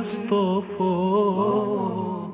المصطفى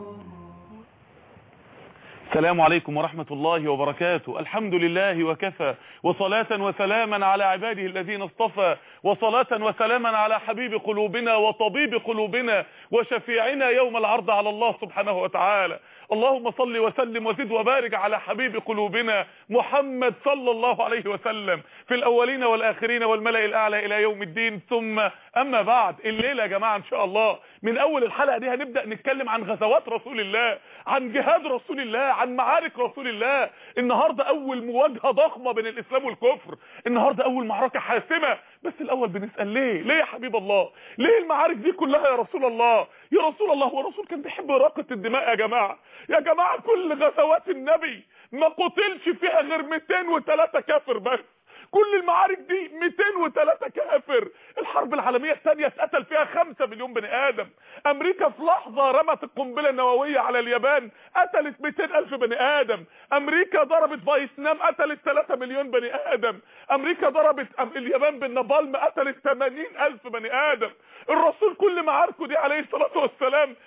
السلام عليكم ورحمة الله وبركاته الحمد لله وكفى وصلاة وسلاما على عباده الذين اصطفى وصلاة وسلاما على حبيب قلوبنا وطبيب قلوبنا وشفيعنا يوم العرض على الله سبحانه وتعالى اللهم صل وسلم وزد وبارك على حبيب قلوبنا محمد صلى الله عليه وسلم في الأولين والآخرين والملأ الأعلى إلى يوم الدين ثم أما بعد الليلة يا جماعة إن شاء الله من أول الحلقة دي هنبدأ نتكلم عن غزوات رسول الله عن جهاد رسول الله عن معارك رسول الله النهاردة أول مواجهة ضخمة بين الإسلام والكفر النهاردة أول معركة حاسمة بس الأول بنسأل ليه ليه يا حبيب الله ليه المعارك دي كلها يا رسول الله يا رسول الله هو الرسول كان بيحب إراقة الدماء يا جماعة يا جماعة كل غزوات النبي ما قتلش فيها غير 203 كافر بس كل المعارك دي 203 كافر الحرب العالمية الثانية اتقتل فيها 5 مليون بني آدم أمريكا في لحظة رمت القنبلة النووية على اليابان قتلت 200 ألف بني آدم أمريكا ضربت فيتنام قتلت 3 مليون بني آدم أمريكا ضربت اليابان بالنابالم قتلت 80 ألف بني آدم الرسول كل معاركه دي عليه الصلاة والسلام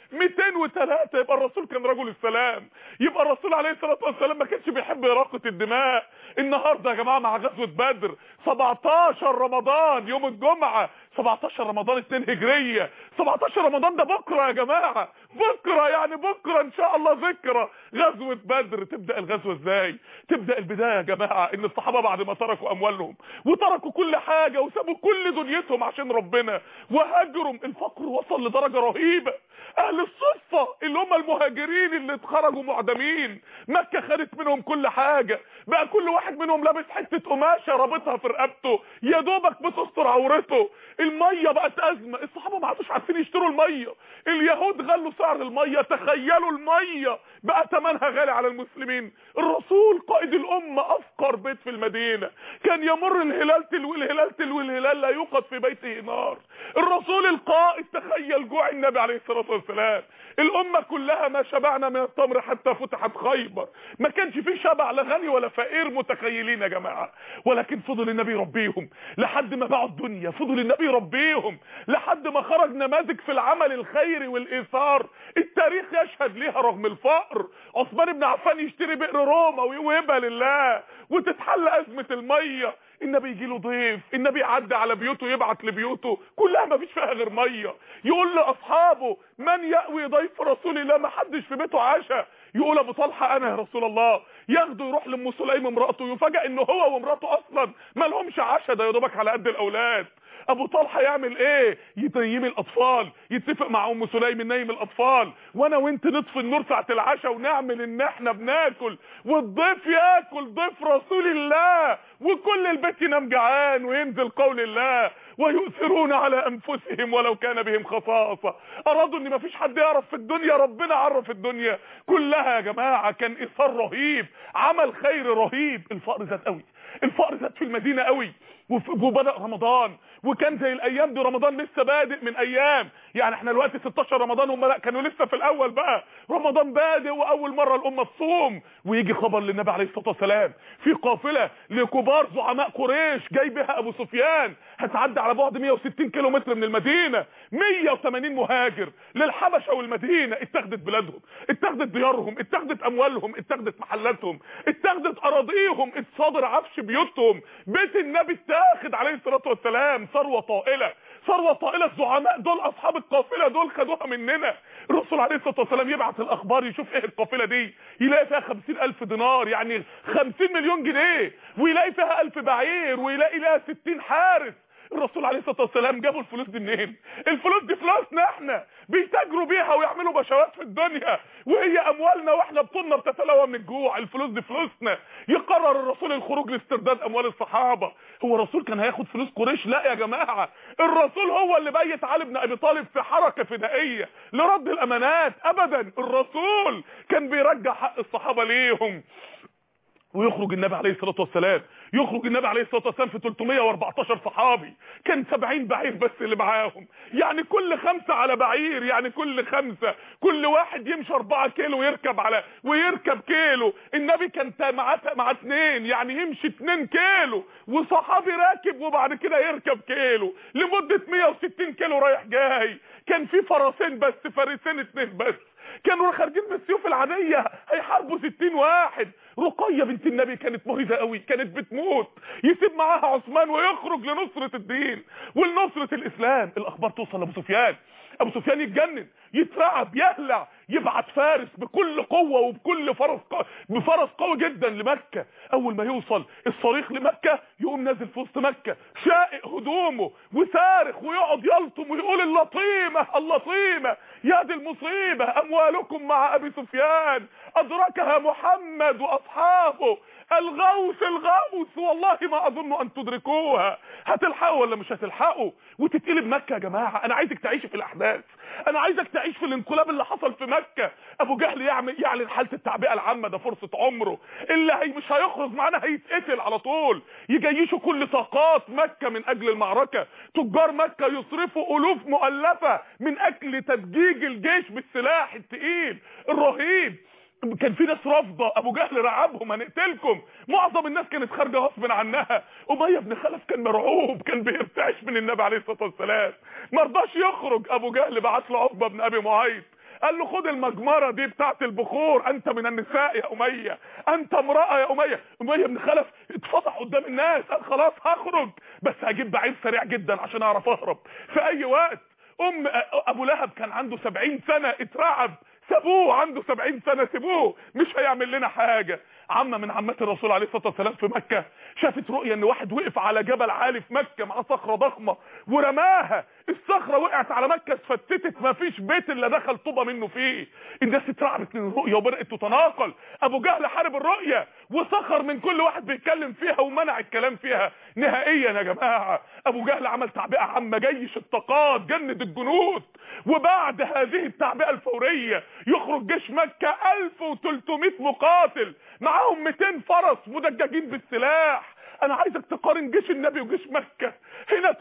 203 يبقى الرسول كان رجل السلام يبقى الرسول عليه الصلاة والسلام ما كانش بيحب إراقة الدماء النهاردة يا جماعة مع غزوة بدر 17 رمضان يوم الجمعة 17 رمضان 2 هجرية 17 رمضان ده بكرة يا جماعة بكرة يعني بكرة ان شاء الله ذكرى غزوة بدر تبدأ الغزوة ازاي تبدأ البداية يا جماعة ان الصحابة بعد ما تركوا اموالهم وتركوا كل حاجة وسابوا كل دنيتهم عشان ربنا وهاجروا الفقر وصل لدرجة رهيبة اهل الصفة اللي هم المهاجرين اللي اتخرجوا معدمين مكة خدت منهم كل حاجة بقى كل واحد منهم لابس حتة قماشة رابطها في رقبته يا دوبك بتستر عورته المية بقت ازمة الصحابة ما عادوش عارفين يشتروا المية اليهود غلوا سعر المية تخيلوا المية بقى ثمنها غالي على المسلمين الرسول قائد الامة افقر بيت في المدينة كان يمر الهلال تلو الهلال تلو الهلال لا يوقد في بيته نار الرسول القائد تخيل جوع النبي عليه الصلاة والسلام الامة كلها ما شبعنا من التمر حتى فتحت خيبر ما كانش فيه شبع لا غني ولا فقير متخيلين يا جماعة ولكن فضل النبي يربيهم لحد ما باعوا الدنيا فضل النبي يربيهم لحد ما خرج نماذج في العمل الخيري والايثار التاريخ يشهد ليها رغم الفقر عثمان بن عفان يشتري بئر روما ويوهبها لله وتتحل ازمة المية النبي يجي له ضيف النبي يعدي على بيوته يبعت لبيوته كلها ما فيش فيها غير ميه يقول لاصحابه من يأوي ضيف رسول الله ما حدش في بيته عشاء يقول ابو طلحه انا يا رسول الله ياخده يروح لام سليم امراته يفاجئ ان هو ومراته اصلا ما لهمش عشاء ده يا دوبك على قد الاولاد ابو طلحه يعمل ايه ينيم الاطفال يتفق مع ام سليم ننيم الاطفال وانا وانت نطفي النور ساعه العشاء ونعمل ان احنا بناكل والضيف ياكل ضيف رسول الله وكل البيت ينام جعان وينزل قول الله ويؤثرون على انفسهم ولو كان بهم خصاصه ارادوا ان مفيش حد يعرف في الدنيا ربنا عرف الدنيا كلها يا جماعه كان اثار رهيب عمل خير رهيب الفقر زاد قوي الفقر زاد في المدينه قوي وبدا رمضان وكان زي الايام دي رمضان لسه بادئ من ايام يعني احنا دلوقتي 16 رمضان هم لا كانوا لسه في الاول بقى رمضان بادئ واول مره الامه تصوم ويجي خبر للنبي عليه الصلاه والسلام في قافله لكبار زعماء قريش جاي بها ابو سفيان هتعدي على بعد 160 كيلو متر من المدينه 180 مهاجر للحبشه والمدينه اتخذت بلادهم اتخذت ديارهم اتخذت اموالهم اتخذت محلاتهم اتخذت اراضيهم اتصادر عفش بيوتهم بيت النبي اتاخد عليه الصلاه والسلام ثروه طائله ثروه طائله الزعماء دول اصحاب القافله دول خدوها مننا الرسول عليه الصلاه والسلام يبعت الاخبار يشوف ايه القافله دي يلاقي فيها 50000 دينار يعني 50 مليون جنيه ويلاقي فيها 1000 بعير ويلاقي لها 60 حارس الرسول عليه الصلاه والسلام جابوا الفلوس دي منين الفلوس دي فلوسنا احنا بيتاجروا بيها ويعملوا بشوات في الدنيا وهي اموالنا واحنا بطولنا بتتلوى من الجوع الفلوس دي فلوسنا يقرر الرسول الخروج لاسترداد اموال الصحابه هو الرسول كان هياخد فلوس قريش لا يا جماعه الرسول هو اللي بيت علي بن ابي طالب في حركه فدائيه لرد الامانات ابدا الرسول كان بيرجع حق الصحابه ليهم ويخرج النبي عليه الصلاه والسلام يخرج النبي عليه الصلاه والسلام في 314 صحابي كان 70 بعير بس اللي معاهم يعني كل خمسه على بعير يعني كل خمسه كل واحد يمشي 4 كيلو ويركب على ويركب كيلو النبي كان معاه مع اثنين يعني يمشي 2 كيلو وصحابي راكب وبعد كده يركب كيلو لمده 160 كيلو رايح جاي كان في فرسين بس فارسين اتنين بس كانوا خارجين بالسيوف العادية هيحاربوا 60 واحد رقية بنت النبي كانت مريضة قوي كانت بتموت يسيب معاها عثمان ويخرج لنصرة الدين ولنصرة الإسلام الأخبار توصل لأبو سفيان أبو سفيان يتجنن يترعب يهلع يبعت فارس بكل قوة وبكل فرس قوي بفرس قوي جدا لمكة اول ما يوصل الصريخ لمكة يقوم نازل في وسط مكة شائق هدومه وصارخ ويقعد يلطم ويقول اللطيمة اللطيمة يا دي المصيبة اموالكم مع ابي سفيان ادركها محمد واصحابه الغوث الغوث والله ما اظن ان تدركوها هتلحقوا ولا مش هتلحقوا وتتقلب مكة يا جماعة انا عايزك تعيش في الاحداث انا عايزك تعيش في الانقلاب اللي حصل في مكة ابو جهل يعمل يعلن حالة التعبئة العامة ده فرصة عمره اللي هي مش هيخرج معانا هيتقتل على طول يجيشوا كل طاقات مكة من اجل المعركة تجار مكة يصرفوا الوف مؤلفة من اجل تدجيج الجيش بالسلاح التقيل الرهيب كان في ناس رافضه ابو جهل رعبهم هنقتلكم معظم الناس كانت خارجه غصب عنها اميه بن خلف كان مرعوب كان بيرتعش من النبي عليه الصلاه والسلام ما رضاش يخرج ابو جهل بعت له عقبه بن ابي معيط قال له خد المجمره دي بتاعه البخور انت من النساء يا اميه انت امراه يا اميه اميه بن خلف اتفضح قدام الناس قال خلاص هخرج بس هجيب بعير سريع جدا عشان اعرف اهرب في اي وقت ام ابو لهب كان عنده 70 سنه اترعب سابوه عنده 70 سنه سيبوه مش هيعمل لنا حاجه عمه من عمات الرسول عليه الصلاه والسلام في مكه شافت رؤيه ان واحد وقف على جبل عالي في مكه مع صخره ضخمه ورماها الصخره وقعت على مكه اتفتتت ما فيش بيت الا دخل طوبه منه فيه الناس اترعبت من الرؤيه وبدات تتناقل ابو جهل حارب الرؤيه وسخر من كل واحد بيتكلم فيها ومنع الكلام فيها نهائيا يا جماعه ابو جهل عمل تعبئه عامه جيش الطاقات جند الجنود وبعد هذه التعبئه الفوريه يخرج جيش مكه 1300 مقاتل معاهم 200 فرس مدججين بالسلاح انا عايزك تقارن جيش النبي وجيش مكة هنا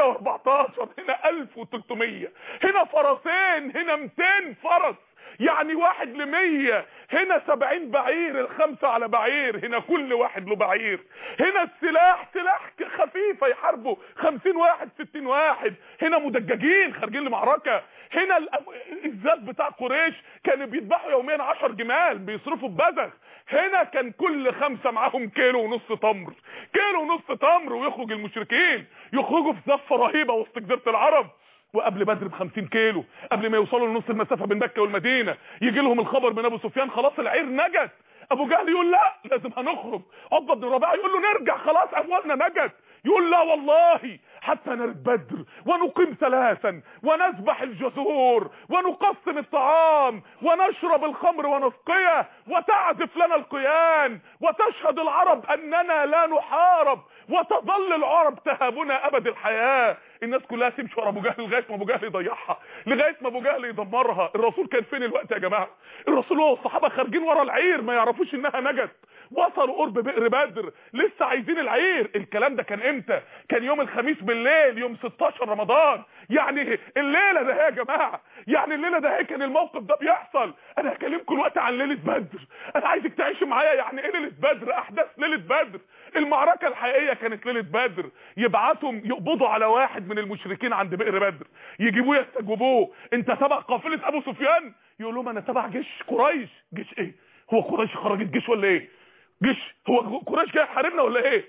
314 هنا 1300 هنا فرسين هنا 200 فرس يعني واحد لمية هنا سبعين بعير الخمسة على بعير هنا كل واحد له بعير هنا السلاح سلاح خفيفة يحاربوا خمسين واحد ستين واحد هنا مدججين خارجين لمعركة هنا الزاد بتاع قريش كانوا بيذبحوا يوميا عشر جمال بيصرفوا ببذخ هنا كان كل خمسة معاهم كيلو ونص تمر كيلو ونص تمر ويخرج المشركين يخرجوا في زفة رهيبة وسط جزيرة العرب وقبل بدر ب 50 كيلو قبل ما يوصلوا لنص المسافه بين مكه والمدينه يجي لهم الخبر من ابو سفيان خلاص العير نجت ابو جهل يقول لا لازم هنخرج عقبه بن ربيعه يقول له نرجع خلاص اموالنا نجت يقول لا والله حتى نرد بدر ونقيم ثلاثا ونذبح الجزور ونقسم الطعام ونشرب الخمر ونسقيه وتعزف لنا القيان وتشهد العرب اننا لا نحارب وتظل العرب تهابنا ابد الحياه الناس كلها تمشي ورا ابو جهل لغايه ما ابو جهل يضيعها لغايه ما ابو جهل يدمرها الرسول كان فين الوقت يا جماعه الرسول هو والصحابه خارجين ورا العير ما يعرفوش انها نجت وصلوا قرب بئر بدر لسه عايزين العير الكلام ده كان امتى كان يوم الخميس بالليل يوم 16 رمضان يعني الليله ده يا جماعه يعني الليله ده كان الموقف ده بيحصل انا هكلمكم الوقت عن ليله بدر انا عايزك تعيشوا معايا يعني ايه ليله بدر احداث ليله بدر المعركه الحقيقيه كانت ليله بدر يبعتوا يقبضوا على واحد من المشركين عند بئر بدر يجيبوه يستجوبوه انت تبع قافله ابو سفيان يقول لهم انا تبع جيش قريش جيش ايه هو قريش خرجت جيش ولا ايه جيش هو قريش جاي يحاربنا ولا ايه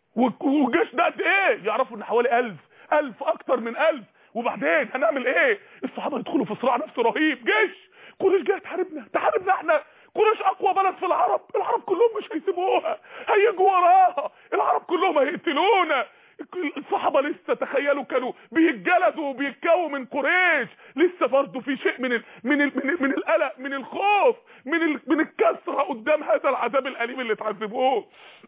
والجيش ده قد ايه يعرفوا ان حوالي 1000 1000 اكتر من 1000 وبعدين هنعمل ايه الصحابه يدخلوا في صراع نفسي رهيب جيش قريش جايه تحاربنا تحاربنا احنا قريش اقوى بلد في العرب العرب كلهم مش هيسيبوها هيجوا وراها العرب كلهم هيقتلونا الصحابه لسه تخيلوا كانوا بيتجلدوا وبيتكوا من قريش لسه برضه في شيء من ال من ال من, ال من القلق من الخوف من ال من الكسره قدام هذا العذاب الاليم اللي اتعذبوه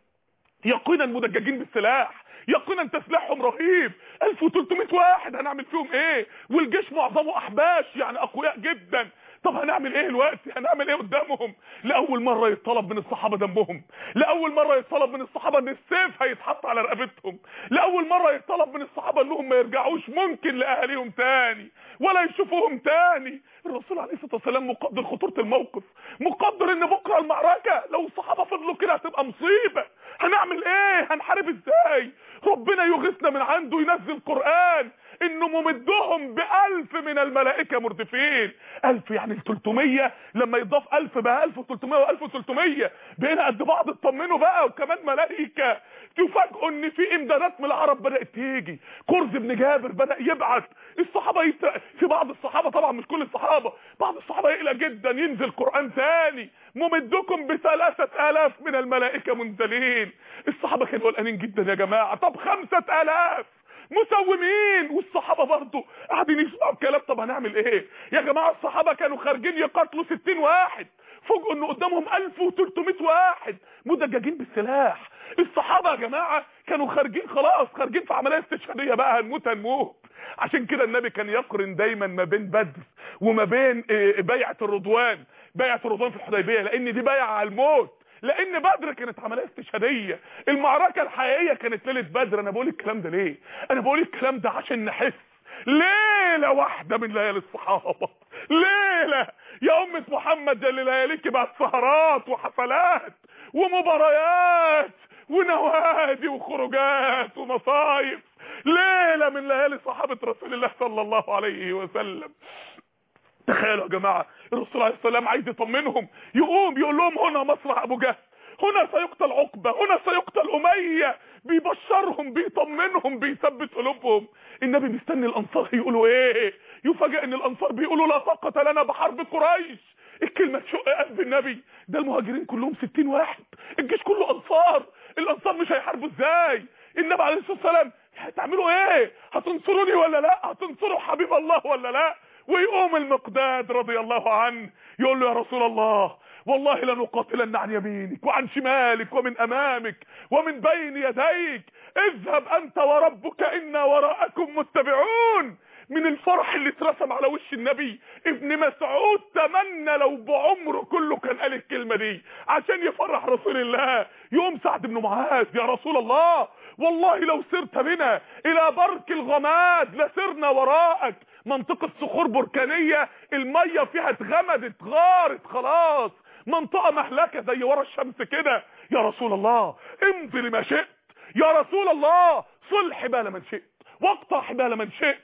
يقينا مدججين بالسلاح يقينا تسليحهم رهيب 1300 واحد هنعمل فيهم ايه والجيش معظمه احباش يعني اقوياء جدا طب هنعمل ايه دلوقتي هنعمل ايه قدامهم لاول مره يطلب من الصحابه دمهم لاول مره يطلب من الصحابه ان السيف هيتحط على رقبتهم لاول مره يطلب من الصحابه انهم ما يرجعوش ممكن لاهاليهم تاني ولا يشوفوهم تاني الرسول عليه الصلاه والسلام مقدر خطوره الموقف مقدر ان بكره المعركه لو الصحابه فضلوا كده هتبقى مصيبه هنعمل ايه هنحارب ازاي ربنا يغيثنا من عنده ينزل قران انه ممدهم بألف من الملائكة مردفين ألف يعني ال 300 لما يضاف ألف بقى 1300 و1300 بقينا قد بعض اطمنوا بقى وكمان ملائكة تفاجئوا ان في امدادات من العرب بدأت تيجي كرز بن جابر بدأ يبعت الصحابة يت... في بعض الصحابة طبعا مش كل الصحابة بعض الصحابة يقلق جدا ينزل قرآن ثاني ممدكم بثلاثة آلاف من الملائكة منزلين الصحابة كانوا قلقانين جدا يا جماعة طب خمسة آلاف مسومين والصحابه برضه قاعدين يسمعوا الكلام طب هنعمل ايه يا جماعه الصحابه كانوا خارجين يقاتلوا 60 واحد فوجئوا ان قدامهم 1300 واحد مدججين بالسلاح الصحابه يا جماعه كانوا خارجين خلاص خارجين في عمليه استشهاديه بقى هنموت هنموت عشان كده النبي كان يقرن دايما ما بين بدر وما بين بيعه الرضوان بيعه الرضوان في الحديبيه لان دي بيعه على الموت لان بدر كانت عمليه استشهاديه المعركه الحقيقيه كانت ليله بدر انا بقول الكلام ده ليه انا بقول الكلام ده عشان نحس ليله واحده من ليالي الصحابه ليله يا امه محمد جل لياليك بعد سهرات وحفلات ومباريات ونوادي وخروجات ومصايف ليله من ليالي صحابه رسول الله صلى الله عليه وسلم تخيلوا يا جماعه الرسول عليه السلام عايز يطمنهم يقوم يقول لهم هنا مصرع ابو جهل هنا سيقتل عقبه هنا سيقتل اميه بيبشرهم بيطمنهم بيثبت قلوبهم النبي مستني الانصار يقولوا ايه يفاجئ ان الانصار بيقولوا لا طاقه لنا بحرب قريش الكلمه تشق قلب النبي ده المهاجرين كلهم 60 واحد الجيش كله انصار الانصار مش هيحاربوا ازاي النبي عليه الصلاه والسلام هتعملوا ايه هتنصروني ولا لا هتنصروا حبيب الله ولا لا ويقوم المقداد رضي الله عنه يقول له يا رسول الله والله لنقاتلن عن يمينك وعن شمالك ومن امامك ومن بين يديك اذهب انت وربك انا وراءكم متبعون من الفرح اللي اترسم على وش النبي ابن مسعود تمنى لو بعمره كله كان قال الكلمه دي عشان يفرح رسول الله يوم سعد بن معاذ يا رسول الله والله لو سرت بنا الى برك الغماد لسرنا وراءك منطقة صخور بركانية المية فيها اتغمدت غارت خلاص منطقة مهلكة زي ورا الشمس كده يا رسول الله امضي لما شئت يا رسول الله صل حبال من شئت واقطع حبال من شئت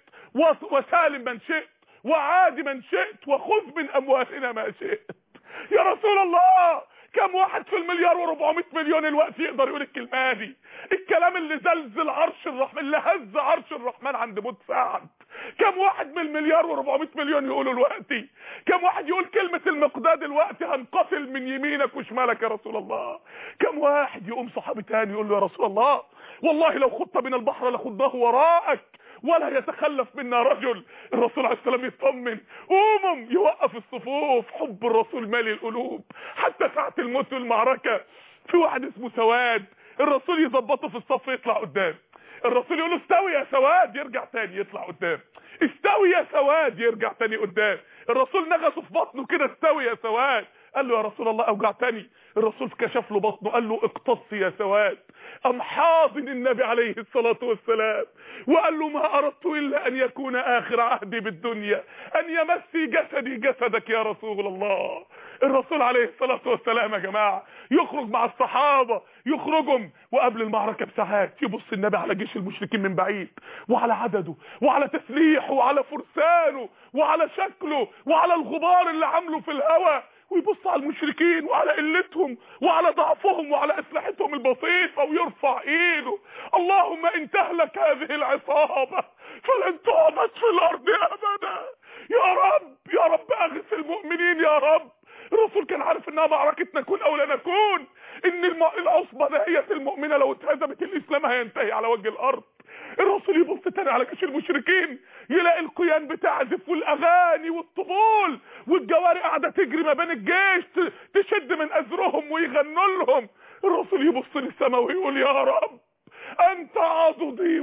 وسالم من شئت وعادي من شئت وخذ من اموالنا ما شئت يا رسول الله كم واحد في المليار و400 مليون الوقت يقدر يقول الكلمه دي الكلام اللي زلزل عرش الرحمن اللي هز عرش الرحمن عند موت سعد كم واحد من المليار و400 مليون يقولوا دلوقتي كم واحد يقول كلمة المقداد دلوقتي هنقتل من يمينك وشمالك يا رسول الله كم واحد يقوم صحابي تاني يقول له يا رسول الله والله لو خضت بنا البحر لخضناه وراءك ولا يتخلف منا رجل الرسول عليه السلام يطمن قوموا يوقف الصفوف حب الرسول مالي القلوب حتى ساعة الموت والمعركة في واحد اسمه سواد الرسول يظبطه في الصف يطلع قدام الرسول يقول له استوي يا سواد يرجع تاني يطلع قدام استوي يا سواد يرجع تاني قدام الرسول نغصه في بطنه كده استوي يا سواد قال له يا رسول الله اوجعتني الرسول كشف له بطنه قال له اقتص يا سواد ام حاضن النبي عليه الصلاة والسلام وقال له ما اردت الا ان يكون اخر عهدي بالدنيا ان يمسي جسدي جسدك يا رسول الله الرسول عليه الصلاة والسلام يا جماعة يخرج مع الصحابة يخرجهم وقبل المعركة بساعات يبص النبي على جيش المشركين من بعيد وعلى عدده وعلى تسليحه وعلى فرسانه وعلى شكله وعلى الغبار اللي عامله في الهواء ويبص على المشركين وعلى قلتهم وعلى ضعفهم وعلى اسلحتهم البسيطه ويرفع ايده اللهم ان تهلك هذه العصابه فلن تعبد في الارض ابدا يا رب يا رب اغث المؤمنين يا رب الرسول كان عارف انها معركة نكون او لا نكون ان الم... العصبة دهية المؤمنة لو اتهزمت الاسلام هينتهي على وجه الارض الرسول يبص تاني على جيش المشركين يلاقي القيان بتعزف والاغاني والطبول والجواري قاعده تجري ما بين الجيش تشد من ازرهم ويغنوا لهم الرسول يبص للسماء ويقول يا رب انت عضدي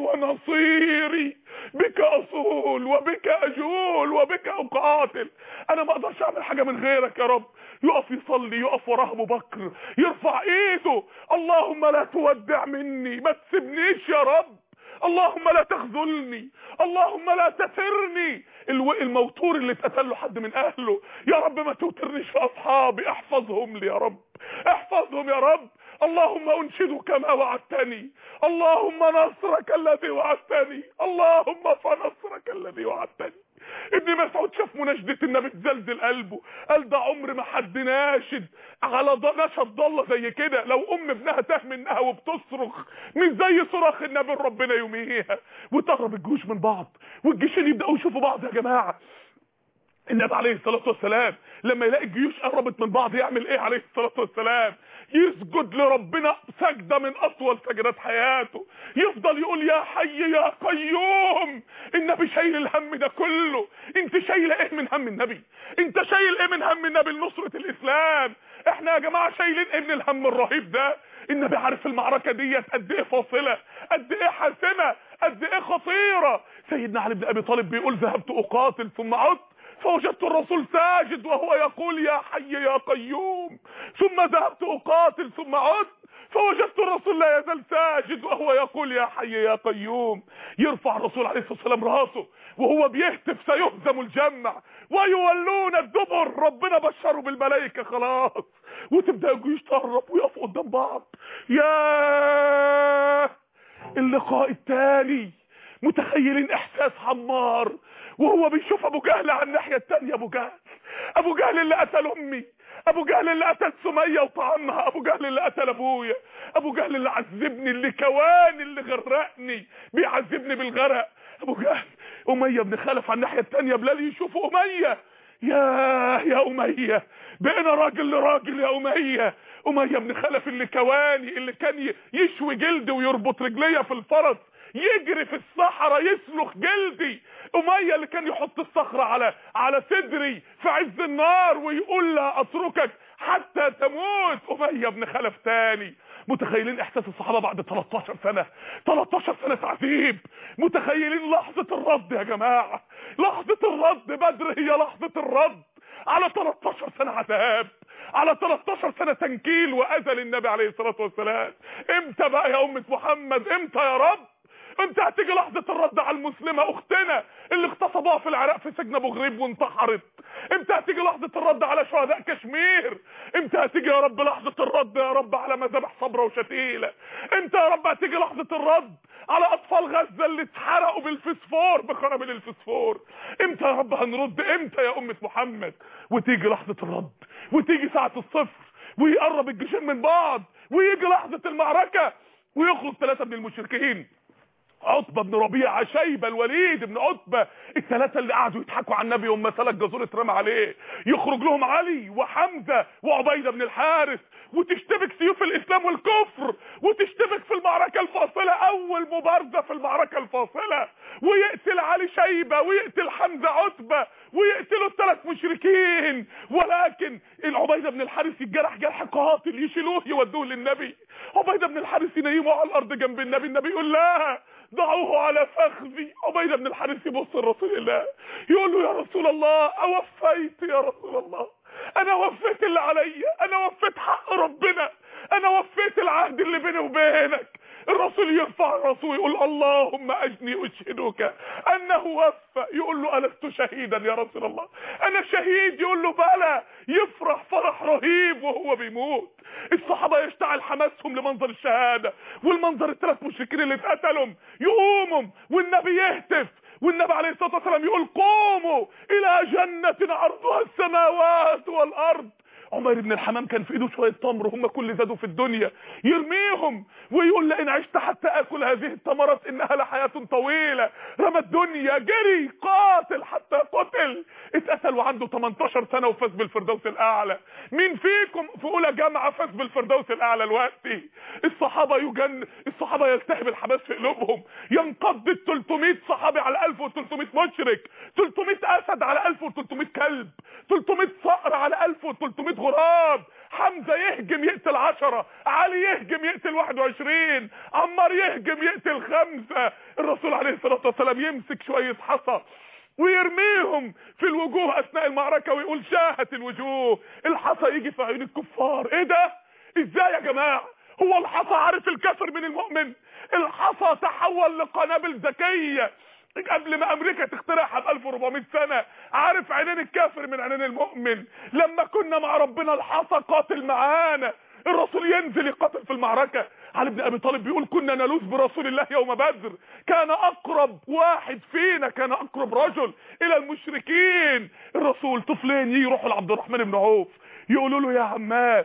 ونصيري بك اصول وبك اجول وبك اقاتل انا ما اقدرش اعمل حاجه من غيرك يا رب يقف يصلي يقف وراه ابو بكر يرفع ايده اللهم لا تودع مني ما تسيبنيش يا رب اللهم لا تخذلني اللهم لا تثرني الموتور اللي اتقتل له حد من اهله يا رب ما توترنيش في اصحابي احفظهم لي يا رب احفظهم يا رب اللهم انشدك ما وعدتني اللهم نصرك الذي وعدتني اللهم فنصرك الذي وعدتني ابن مسعود شاف مناشدة النبي تزلزل قلبه قال ده عمر ما حد ناشد على نشد ضلة زي كده لو ام ابنها تاه منها وبتصرخ مش زي صراخ النبي ربنا يوميها وتهرب الجيوش من بعض والجيشين يبداوا يشوفوا بعض يا جماعه النبي عليه الصلاه والسلام لما يلاقي الجيوش قربت من بعض يعمل ايه عليه الصلاه والسلام يسجد لربنا سجده من اطول سجدات حياته يفضل يقول يا حي يا قيوم النبي شايل الهم ده كله انت شايل ايه من هم النبي انت شايل ايه من هم النبي لنصره الاسلام احنا يا جماعه شايلين ايه من الهم الرهيب ده النبي عارف المعركه ديت قد ايه فاصله قد ايه حاسمه قد ايه خطيره سيدنا علي بن ابي طالب بيقول ذهبت اقاتل ثم عدت فوجدت الرسول ساجد وهو يقول يا حي يا قيوم ثم ذهبت اقاتل ثم عدت فوجدت الرسول لا يزال ساجد وهو يقول يا حي يا قيوم يرفع الرسول عليه الصلاه والسلام راسه وهو بيهتف سيهزم الجمع ويولون الدبر ربنا بشره بالملائكه خلاص وتبدا الجيوش تقرب ويقفوا قدام بعض يا اللقاء التالي متخيلين احساس حمار وهو بيشوف ابو جهل على الناحيه الثانيه ابو جهل ابو جهل اللي قتل امي ابو جهل اللي قتل سميه وطعنها ابو جهل اللي قتل ابويا ابو جهل اللي عذبني اللي كواني اللي غرقني بيعذبني بالغرق ابو جهل اميه بن خلف على الناحيه الثانيه بلال يشوف اميه يا يا اميه بقينا راجل لراجل يا اميه اميه بن خلف اللي كواني اللي كان يشوي جلدي ويربط رجليا في الفرس يجري في الصحراء يسلخ جلدي اميه اللي كان يحط الصخره على على صدري في عز النار ويقول لا اتركك حتى تموت اميه بن خلف تاني متخيلين احساس الصحابه بعد 13 سنه 13 سنه تعذيب متخيلين لحظه الرد يا جماعه لحظه الرد بدر هي لحظه الرد على 13 سنه عذاب على 13 سنه تنكيل واذى للنبي عليه الصلاه والسلام امتى بقى يا امه محمد امتى يا رب امتى هتيجي لحظة الرد على المسلمة اختنا اللي اغتصبوها في العراق في سجن ابو غريب وانتحرت امتى هتيجي لحظة الرد على شهداء كشمير امتى هتيجي يا رب لحظة الرد يا رب على مذابح صبرا وشتيلة امتى يا رب هتيجي لحظة الرد على اطفال غزة اللي اتحرقوا بالفسفور بقنابل الفسفور امتى يا رب هنرد امتى يا امة محمد وتيجي لحظة الرد وتيجي ساعة الصفر ويقرب الجيشين من بعض ويجي لحظة المعركة ويخرج ثلاثة من المشركين عتبة بن ربيعة شيبة الوليد بن عتبة الثلاثة اللي قعدوا يضحكوا على النبي وما سلك جزور اترمى عليه يخرج لهم علي وحمزة وعبيدة بن الحارث وتشتبك سيوف الاسلام والكفر وتشتبك في المعركة الفاصلة اول مبارزة في المعركة الفاصلة ويقتل علي شيبة ويقتل حمزة عتبة ويقتلوا الثلاث مشركين ولكن العبيدة بن الحارث يتجرح جرح قاتل يشيلوه يودوه للنبي عبيدة بن الحارث ينيمه على الارض جنب النبي النبي يقول لا ضعوه على فخذي عبيدة بن الحارث يبص لرسول الله يقول له يا رسول الله اوفيت يا رسول الله انا وفيت اللي عليا انا وفيت حق ربنا انا وفيت العهد اللي بيني وبينك الرسول يرفع الرسول يقول اللهم اجني اشهدك انه وفى يقول له الست شهيدا يا رسول الله انا شهيد يقول له بلى يفرح فرح رهيب وهو بيموت الصحابه يشتعل حماسهم لمنظر الشهاده والمنظر الثلاث مشركين اللي اتقتلوا يقوموا والنبي يهتف والنبي عليه الصلاه والسلام يقول قوموا الى جنه عرضها السماوات والارض عمر بن الحمام كان في ايده شويه تمر هم كل زادوا في الدنيا يرميهم ويقول لئن عشت حتى اكل هذه الثمرات انها لحياه طويله رمى الدنيا جري قاتل حتى قتل اتقتل وعنده 18 سنه وفاز بالفردوس الاعلى مين فيكم في اولى جامعه فاز بالفردوس الاعلى دلوقتي الصحابه يجن الصحابه يلتهب الحماس في قلوبهم ينقض ال 300 صحابي على 1300 مشرك 300 اسد على 1300 كلب 300 صقر على 1300 غراب حمزة يهجم يقتل عشرة علي يهجم يقتل واحد وعشرين عمار يهجم يقتل خمسة الرسول عليه الصلاة والسلام يمسك شوية حصى ويرميهم في الوجوه اثناء المعركة ويقول شاهت الوجوه الحصى يجي في عيون الكفار ايه ده ازاي يا جماعة هو الحصى عارف الكافر من المؤمن الحصى تحول لقنابل ذكيه قبل ما امريكا تخترعها ب 1400 سنه عارف عينين الكافر من عينين المؤمن لما كنا مع ربنا الحصى قاتل معانا الرسول ينزل يقاتل في المعركة علي بن ابي طالب بيقول كنا نلوذ برسول الله يوم بدر كان اقرب واحد فينا كان اقرب رجل الى المشركين الرسول طفلين يروحوا لعبد الرحمن بن عوف يقولوا له يا عماه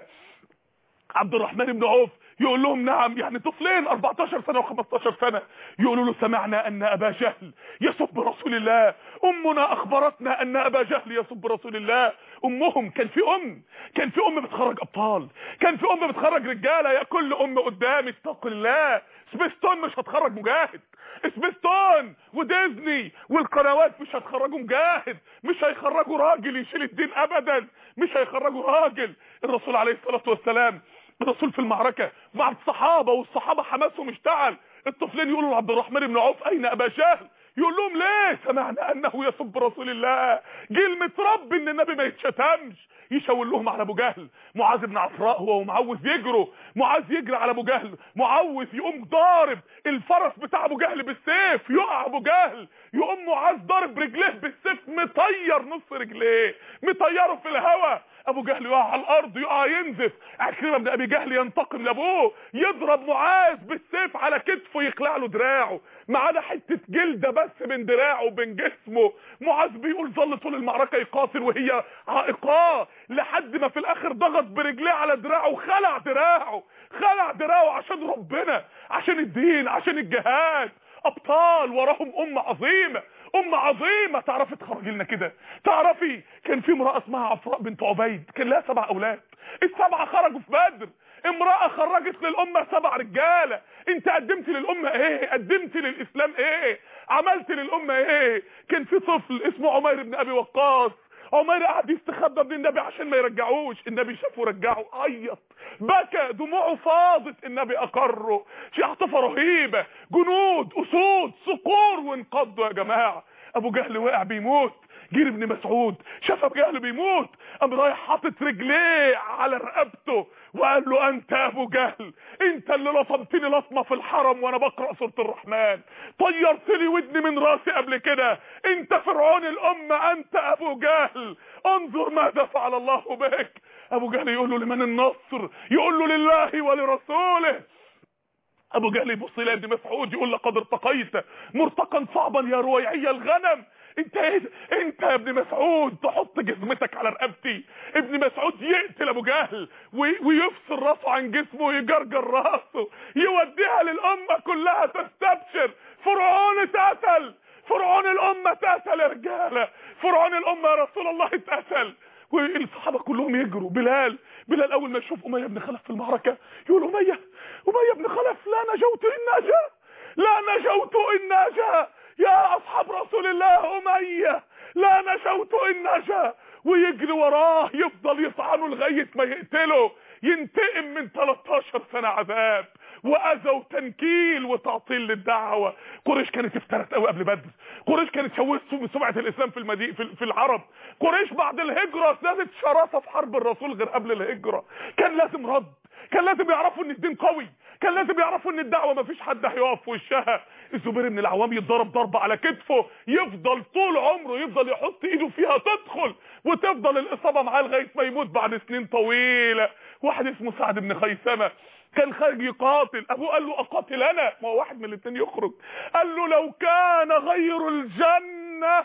عبد الرحمن بن عوف يقول لهم نعم يعني طفلين 14 سنة و15 سنة يقولوا له سمعنا ان ابا جهل يسب رسول الله امنا اخبرتنا ان ابا جهل يسب رسول الله امهم كان في ام كان في ام بتخرج ابطال كان في ام بتخرج رجاله يا كل ام قدامي اتق الله سبيستون مش هتخرج مجاهد سبيستون وديزني والقنوات مش هتخرجوا مجاهد مش هيخرجوا راجل يشيل الدين ابدا مش هيخرجوا راجل الرسول عليه الصلاه والسلام الرسول في المعركة مع الصحابة والصحابة حماسهم اشتعل الطفلين يقولوا لعبد الرحمن بن عوف اين ابا جهل يقول لهم ليه سمعنا انه يسب رسول الله جيل متربي ان النبي ما يتشتمش يشاور لهم على ابو جهل معاذ بن عفراء هو ومعوذ يجروا معاذ يجري على ابو جهل معوذ يقوم ضارب الفرس بتاع ابو جهل بالسيف يقع ابو جهل يقوم معاذ ضارب رجليه بالسيف مطير نص رجليه مطيره في الهواء ابو جهل يقع على الارض يقع ينزف عكرمه بن ابي جهل ينتقم لابوه يضرب معاذ بالسيف على كتفه يقلع له دراعه ما عدا حته جلده بس من دراعه وبين جسمه معاذ بيقول ظل طول المعركه يقاتل وهي عائقاه لحد ما في الاخر ضغط برجليه على دراعه وخلع دراعه خلع دراعه عشان ربنا عشان الدين عشان الجهاد ابطال وراهم امه عظيمه امه عظيمه تعرفي تخرجي لنا كده تعرفي كان في امراه اسمها عفراء بنت عبيد كان لها سبع اولاد السبعه خرجوا في بدر امراه خرجت للامه سبع رجاله انت قدمت للامه ايه قدمت للاسلام ايه عملت للامه ايه كان في طفل اسمه عمير بن ابي وقاص عمير قعد يستخبى من النبي عشان ما يرجعوش النبي شافه رجعه عيط بكى دموعه فاضت النبي اقره في عاطفه رهيبه جنود اسود صقور وانقضوا يا جماعه ابو جهل وقع بيموت جير ابن مسعود شاف ابو جهل بيموت قام رايح حاطط رجليه على رقبته وقال له انت ابو جهل انت اللي لطمتني لطمه في الحرم وانا بقرا سوره الرحمن طيرت لي ودني من راسي قبل كده انت فرعون الامه انت ابو جهل انظر ماذا فعل الله بك ابو جهل يقول له لمن النصر يقول له لله ولرسوله ابو جهل يبص الى ابن مسعود يقول لقد ارتقيت مرتقا صعبا يا رويعي الغنم انت ايه انت يا ابن مسعود تحط جزمتك على رقبتي ابن مسعود يقتل ابو جهل ويفصل راسه عن جسمه ويجرجر راسه يوديها للامه كلها تستبشر فرعون اتقتل فرعون الامه اتقتل يا رجاله فرعون الامه يا رسول الله اتقتل والصحابه كلهم يجروا بلال بلال اول ما يشوف اميه بن خلف في المعركه يقول اميه اميه بن خلف لا نجوت ان نجا لا نجوت ان نجا يا اصحاب رسول الله اميه لا نجوت ان نجا ويجري وراه يفضل يطعنه لغايه ما يقتله ينتقم من 13 سنه عذاب واذى وتنكيل وتعطيل للدعوه قريش كانت افترت قوي قبل بدر قريش كانت شوهت سمعه الاسلام في المدينه في العرب قريش بعد الهجره زادت شراسه في حرب الرسول غير قبل الهجره كان لازم رد كان لازم يعرفوا ان الدين قوي كان لازم يعرفوا ان الدعوه ما فيش حد هيقف في وشها الزبير بن العوام يتضرب ضربه على كتفه يفضل طول عمره يفضل يحط ايده فيها تدخل وتفضل الاصابه معاه لغايه ما يموت بعد سنين طويله واحد اسمه سعد بن خيثمه كان خارج يقاتل ابوه قال له اقاتل انا ما هو واحد من الاثنين يخرج قال له لو كان غير الجنه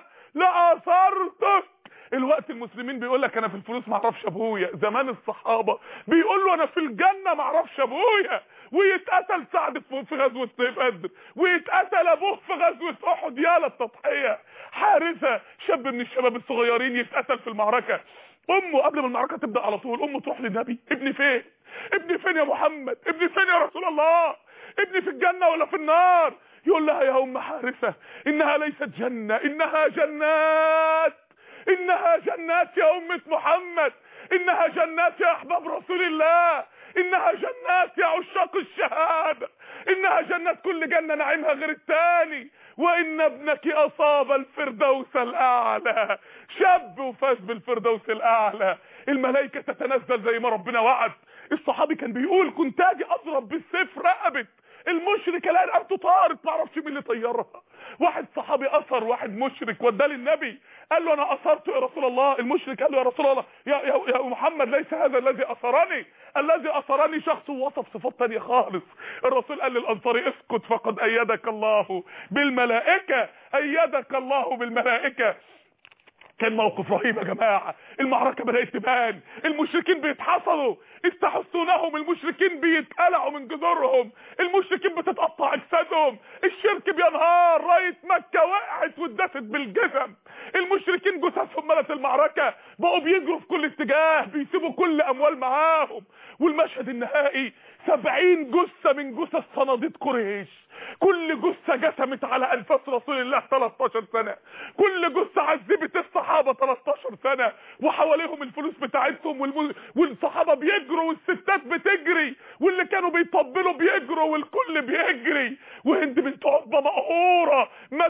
لاثرتك الوقت المسلمين بيقول لك انا في الفلوس ما اعرفش ابويا زمان الصحابه بيقول له انا في الجنه ما اعرفش ابويا ويتقتل سعد في غزوه بدر ويتقتل ابوه في غزوه احد يا للتضحيه حارثه شاب من الشباب الصغيرين يتقتل في المعركه امه قبل ما المعركه تبدا على طول امه تروح للنبي ابني فين ابني فين يا محمد ابني فين يا رسول الله ابني في الجنه ولا في النار يقول لها يا ام حارثه انها ليست جنه انها جنات انها جنات يا امه محمد انها جنات يا احباب رسول الله انها جنات يا عشاق الشهاده انها جنات كل جنه نعيمها غير التاني وان ابنك اصاب الفردوس الاعلى شاب وفاز بالفردوس الاعلى الملائكه تتنزل زي ما ربنا وعد الصحابي كان بيقول كنت اجي اضرب بالسيف رقبه المشرك الاقي رقبته طارت ما اعرفش مين اللي طيرها واحد صحابي اثر واحد مشرك وداه للنبي قال له انا اثرت يا رسول الله المشرك قال له يا رسول الله يا, يا, يا محمد ليس هذا الذي اثرني الذي اثرني شخص وصف صفات تانية خالص الرسول قال للانصاري اسكت فقد ايدك الله بالملائكة ايدك الله بالملائكة كان موقف رهيب يا جماعة المعركة بدأت تبان المشركين بيتحصلوا استحسونهم المشركين بيتقلعوا من جذورهم المشركين بتتقطع اجسادهم الشرك بينهار راية مكة وقعت واتدست بالجسم المشركين جثثهم ملت المعركة بقوا بيجروا في كل اتجاه بيسيبوا كل اموال معاهم والمشهد النهائي سبعين جثة من جثث صناديد قريش كل جثة جسمت على انفاس رسول الله 13 سنة كل جثة عذبت الصحابة 13 سنة وحواليهم الفلوس بتاعتهم والم... والصحابة بيجروا والستات بتجري واللي كانوا بيطبلوا بيجروا والكل بيجري وهند بنت عقبة مقهورة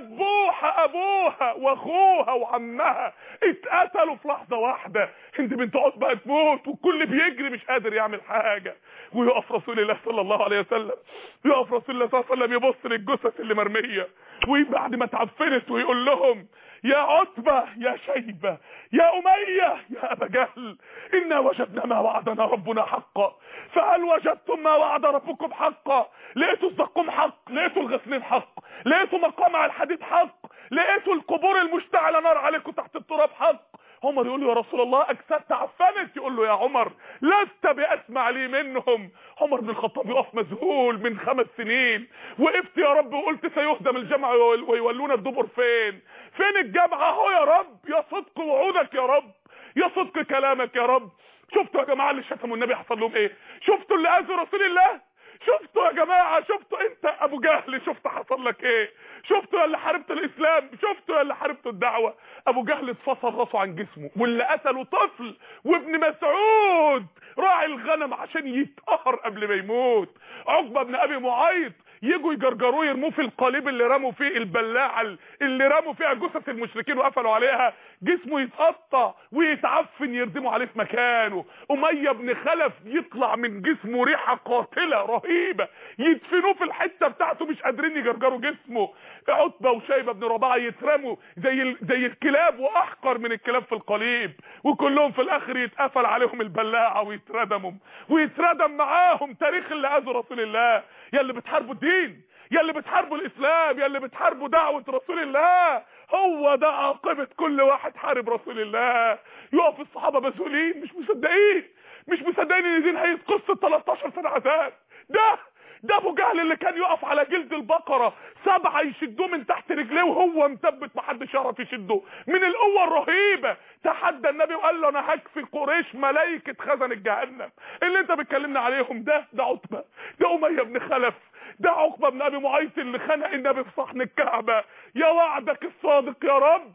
مذبوحة ابوها واخوها وعمها اتقتلوا في لحظة واحدة هند بنت عقبة هتموت والكل بيجري مش قادر يعمل حاجة ويقف رسول الله صلى الله عليه وسلم يقف رسول الله صلى الله عليه وسلم يبص للجثث اللي مرميه وبعد ما اتعفنت ويقول لهم يا عتبة يا شيبة يا أمية يا أبا جهل إنا وجدنا ما وعدنا ربنا حقا فهل وجدتم ما وعد ربكم حقا لقيتوا الزقوم حق لقيتوا الغسلين حق لقيتوا مقامع الحديد حق لقيتوا القبور المشتعلة نار عليكم تحت التراب حق عمر يقول له يا رسول الله اجساد تعفنت يقول له يا عمر لست باسمع لي منهم عمر بن الخطاب يقف مذهول من خمس سنين وقفت يا رب وقلت سيهدم الجمع ويولون الدبر فين فين الجمع اهو يا رب يا صدق وعودك يا رب يا صدق كلامك يا رب شفتوا يا جماعه اللي شتموا النبي حصل لهم ايه شفتوا اللي اذوا رسول الله شفتوا يا جماعة شفتوا انت ابو جهل شفت حصل لك ايه شفتوا يا اللي حاربت الاسلام شفتوا يا اللي حاربت الدعوة ابو جهل اتفصل راسه عن جسمه واللي قتله طفل وابن مسعود راعي الغنم عشان يتقهر قبل ما يموت عقبة بن ابي معيط يجوا يجرجروه يرموه في القالب اللي رموا فيه البلاعه اللي رموا فيها جثث المشركين وقفلوا عليها جسمه يتقطع ويتعفن يردموا عليه في مكانه اميه بن خلف يطلع من جسمه ريحه قاتله رهيبه يدفنوه في الحته بتاعته مش قادرين يجرجروا جسمه عتبه وشيبه بن رباعه يترموا زي زي الكلاب واحقر من الكلاب في القليب وكلهم في الاخر يتقفل عليهم البلاعه ويتردموا ويتردم معاهم تاريخ اللي اذوا رسول الله يا اللي بتحاربوا الدين يا اللي بتحاربوا الاسلام يا اللي بتحاربوا دعوه رسول الله هو ده عاقبه كل واحد حارب رسول الله يقف الصحابه مذهولين مش مصدقين مش مصدقين ان دي نهايه قصه 13 سنه عذاب ده ده ابو جهل اللي كان يقف على جلد البقره سبعه يشدوه من تحت رجليه وهو مثبت محدش يعرف يشده من القوه الرهيبه تحدى النبي وقال له انا هكفي قريش ملائكه خزن الجهنم اللي انت بتكلمنا عليهم ده ده عتبه ده اميه بن خلف ده عقبه بن ابي معيط اللي خنق النبي في صحن الكعبه يا وعدك الصادق يا رب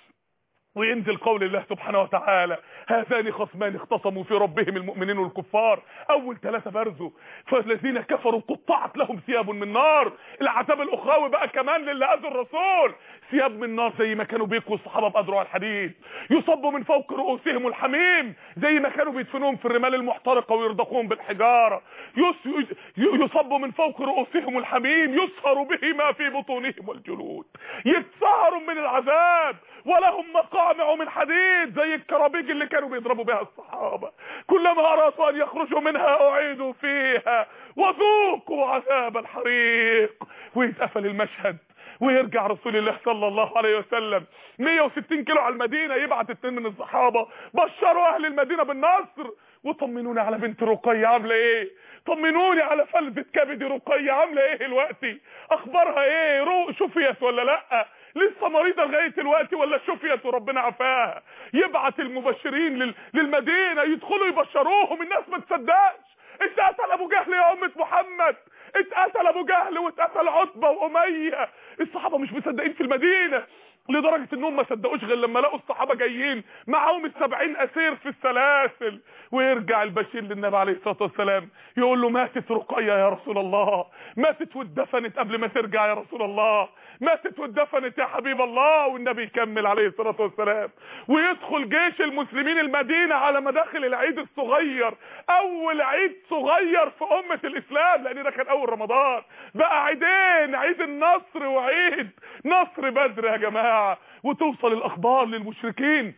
وينزل قول الله سبحانه وتعالى هذان خصمان اختصموا في ربهم المؤمنين والكفار اول ثلاثة برزوا فالذين كفروا قطعت لهم ثياب من نار العذاب الاخروي بقى كمان للي اذوا الرسول ثياب من نار زي ما كانوا بيكوا الصحابه باذرع الحديد يصبوا من فوق رؤوسهم الحميم زي ما كانوا بيدفنوهم في الرمال المحترقه ويرضخوهم بالحجاره يص... يصبوا من فوق رؤوسهم الحميم يسهر به ما في بطونهم والجلود يتسهروا من العذاب ولهم مقامع من حديد زي الكرابيج اللي كانوا بيضربوا بها الصحابة كلما أرادوا أن يخرجوا منها أعيدوا فيها وذوقوا عذاب الحريق ويتقفل المشهد ويرجع رسول الله صلى الله عليه وسلم 160 كيلو على المدينة يبعت اتنين من الصحابة بشروا أهل المدينة بالنصر وطمنوني على بنت رقية عاملة ايه طمنوني على فلذة كبد رقية عاملة ايه دلوقتي اخبارها ايه رو شفيت ولا لا لسه مريضه لغايه دلوقتي ولا شفيت وربنا عفاها يبعت المبشرين لل... للمدينه يدخلوا يبشروهم الناس ما تصدقش اتقتل ابو جهل يا امه محمد اتقتل ابو جهل واتقتل عتبه واميه الصحابه مش مصدقين في المدينه لدرجة انهم ما صدقوش غير لما لقوا الصحابة جايين معاهم السبعين اسير في السلاسل ويرجع البشير للنبي عليه الصلاة والسلام يقول له ماتت رقية يا رسول الله ماتت واتدفنت قبل ما ترجع يا رسول الله ماتت واتدفنت يا حبيب الله والنبي يكمل عليه الصلاة والسلام ويدخل جيش المسلمين المدينة على مداخل العيد الصغير اول عيد صغير في امة الاسلام لان ده كان اول رمضان بقى عيدين عيد النصر وعيد نصر بدر يا جماعة وتوصل الاخبار للمشركين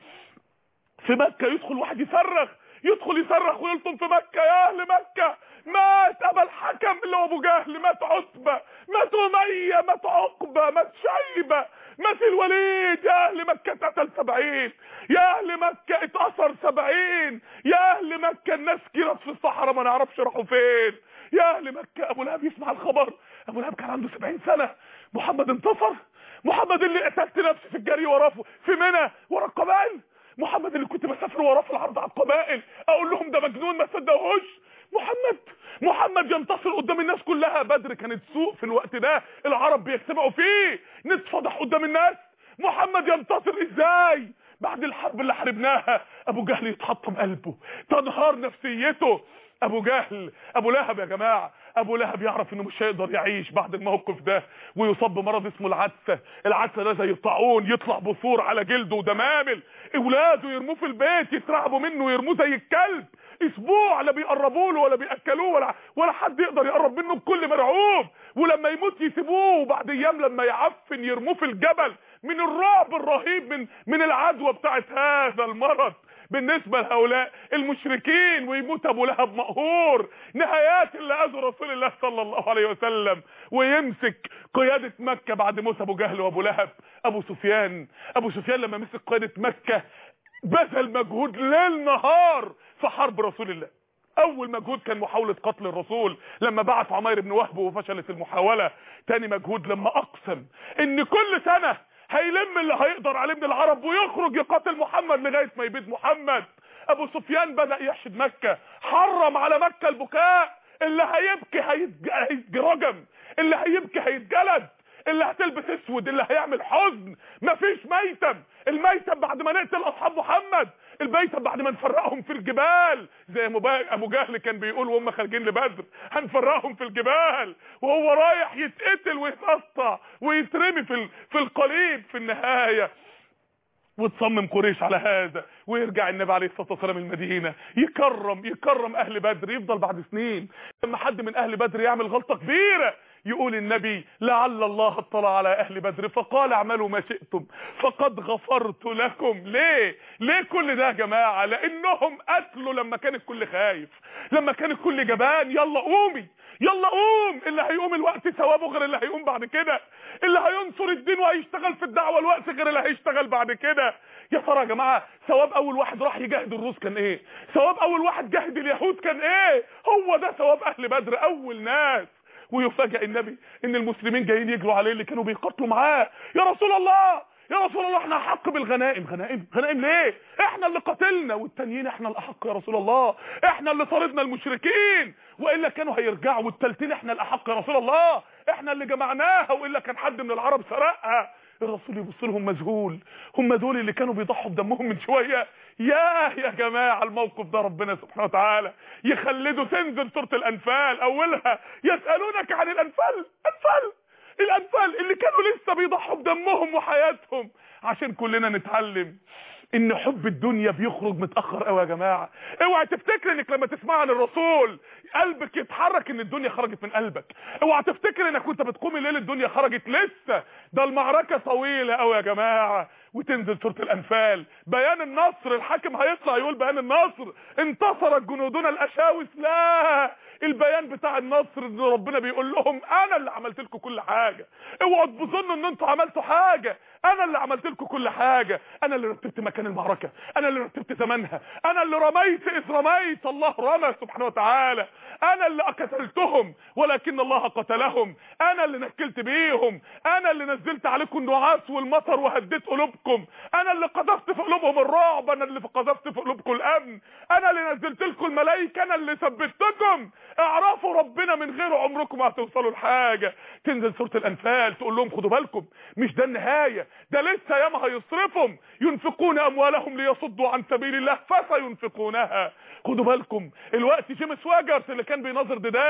في مكة يدخل واحد يصرخ يدخل يصرخ ويلطم في مكة يا اهل مكة مات ابا الحكم اللي هو ابو جهل مات عتبة مات امية مات عقبة مات شيبة مات الوليد يا اهل مكة اتقتل سبعين يا اهل مكة اتأثر سبعين يا اهل مكة الناس كيرت في الصحراء ما نعرفش راحوا فين يا اهل مكة ابو لهب يسمع الخبر ابو لهب كان عنده سبعين سنة محمد انتصر محمد اللي قتلت نفسي في الجري وراه في منى ورا القبائل محمد اللي كنت بسافر وراه في العرض على القبائل اقول لهم ده مجنون ما صدقوش محمد محمد ينتصر قدام الناس كلها بدر كانت سوق في الوقت ده العرب بيجتمعوا فيه نتفضح قدام الناس محمد ينتصر ازاي بعد الحرب اللي حاربناها ابو جهل يتحطم قلبه تنهار نفسيته ابو جهل ابو لهب يا جماعه ابو لهب يعرف انه مش هيقدر يعيش بعد الموقف ده ويصاب بمرض اسمه العدسه العدسه ده زي الطاعون يطلع بثور على جلده ودمامل اولاده يرموه في البيت يترعبوا منه ويرموه زي الكلب اسبوع لا بيقربوا له ولا بياكلوه ولا ولا حد يقدر يقرب منه بكل مرعوب ولما يموت يسيبوه وبعد ايام لما يعفن يرموه في الجبل من الرعب الرهيب من من العدوى بتاعت هذا المرض بالنسبة لهؤلاء المشركين ويموت ابو لهب مقهور نهايات اللي اذوا رسول الله صلى الله عليه وسلم ويمسك قيادة مكة بعد موت ابو جهل وابو لهب ابو سفيان ابو سفيان لما مسك قيادة مكة بذل مجهود ليل نهار في حرب رسول الله اول مجهود كان محاولة قتل الرسول لما بعت عمير بن وهب وفشلت المحاولة تاني مجهود لما اقسم ان كل سنة هيلم اللي هيقدر عليه من العرب ويخرج يقاتل محمد لغاية ما يبيد محمد ابو سفيان بدأ يحشد مكة حرم على مكة البكاء اللي هيبكي هيترجم اللي هيبكي هيتجلد اللي هتلبس اسود اللي هيعمل حزن مفيش ميتم الميتم بعد ما نقتل اصحاب محمد الميتم بعد ما نفرقهم في الجبال زي ما ابو جهل كان بيقول وهم خارجين لبدر هنفرقهم في الجبال وهو رايح يتقتل ويتقطع ويترمي في في القليب في النهايه وتصمم قريش على هذا ويرجع النبي عليه الصلاه والسلام المدينه يكرم يكرم اهل بدر يفضل بعد سنين لما حد من اهل بدر يعمل غلطه كبيره يقول النبي لعل الله اطلع على اهل بدر فقال اعملوا ما شئتم فقد غفرت لكم ليه ليه كل ده يا جماعه لانهم قتلوا لما كان الكل خايف لما كان الكل جبان يلا قومي يلا قوم اللي هيقوم الوقت ثوابه غير اللي هيقوم بعد كده اللي هينصر الدين وهيشتغل في الدعوه الوقت غير اللي هيشتغل بعد كده يا ترى يا جماعه ثواب اول واحد راح يجاهد الروس كان ايه ثواب اول واحد جاهد اليهود كان ايه هو ده ثواب اهل بدر اول ناس ويفاجئ النبي ان المسلمين جايين يجروا عليه اللي كانوا بيقاتلوا معاه يا رسول الله يا رسول الله احنا احق بالغنائم غنائم غنائم ليه احنا اللي قتلنا والتانيين احنا الاحق يا رسول الله احنا اللي طردنا المشركين والا كانوا هيرجعوا والتالتين احنا الاحق يا رسول الله احنا اللي جمعناها والا كان حد من العرب سرقها الرسول يبص لهم مذهول هم دول اللي كانوا بيضحوا بدمهم من شويه يا يا جماعه الموقف ده ربنا سبحانه وتعالى يخلده تنزل سوره الانفال اولها يسالونك عن الانفال انفال الانفال اللي كانوا لسه بيضحوا بدمهم وحياتهم عشان كلنا نتعلم ان حب الدنيا بيخرج متاخر قوي يا جماعه اوعى تفتكر انك لما تسمع عن الرسول قلبك يتحرك ان الدنيا خرجت من قلبك اوعى تفتكر انك وانت بتقوم الليل الدنيا خرجت لسه ده المعركه طويله قوي يا جماعه وتنزل سوره الانفال بيان النصر الحاكم هيطلع يقول بيان النصر انتصرت جنودنا الاشاوس لا البيان بتاع النصر ان ربنا بيقول لهم انا اللي عملت لكم كل حاجه اوعوا تظنوا ان انتوا عملتوا حاجه انا اللي عملت لكم كل حاجه انا اللي رتبت مكان المعركه انا اللي رتبت زمانها انا اللي رميت اذ رميت الله رمى سبحانه وتعالى انا اللي قتلتهم ولكن الله قتلهم انا اللي نكلت بيهم انا اللي نزلت عليكم النعاس والمطر وهديت قلوبكم انا اللي قذفت في قلوبهم الرعب انا اللي قذفت في قلوبكم الامن انا اللي نزلت لكم الملائكه انا اللي ثبتكم اعرفوا ربنا من غيره عمركم ما هتوصلوا لحاجه تنزل سوره الانفال تقول لهم خدوا بالكم مش ده النهايه ده لسه ياما هيصرفهم ينفقون اموالهم ليصدوا عن سبيل الله فسينفقونها خدوا بالكم الوقت جيمس واجرت اللي كان بيناظر ديدات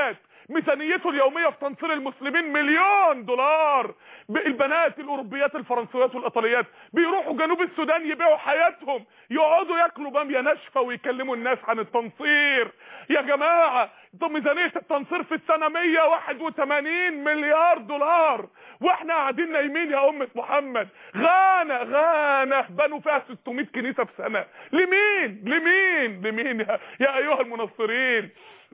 ميزانيته اليوميه في تنصير المسلمين مليون دولار البنات الاوروبيات الفرنسويات والايطاليات بيروحوا جنوب السودان يبيعوا حياتهم يقعدوا ياكلوا باميه ناشفه ويكلموا الناس عن التنصير يا جماعه طب ميزانيه التنصير في السنه 181 مليار دولار واحنا قاعدين نايمين يا امه محمد غانا غانا بنوا فيها 600 كنيسه في سنه لمين لمين لمين يا, يا ايها المنصرين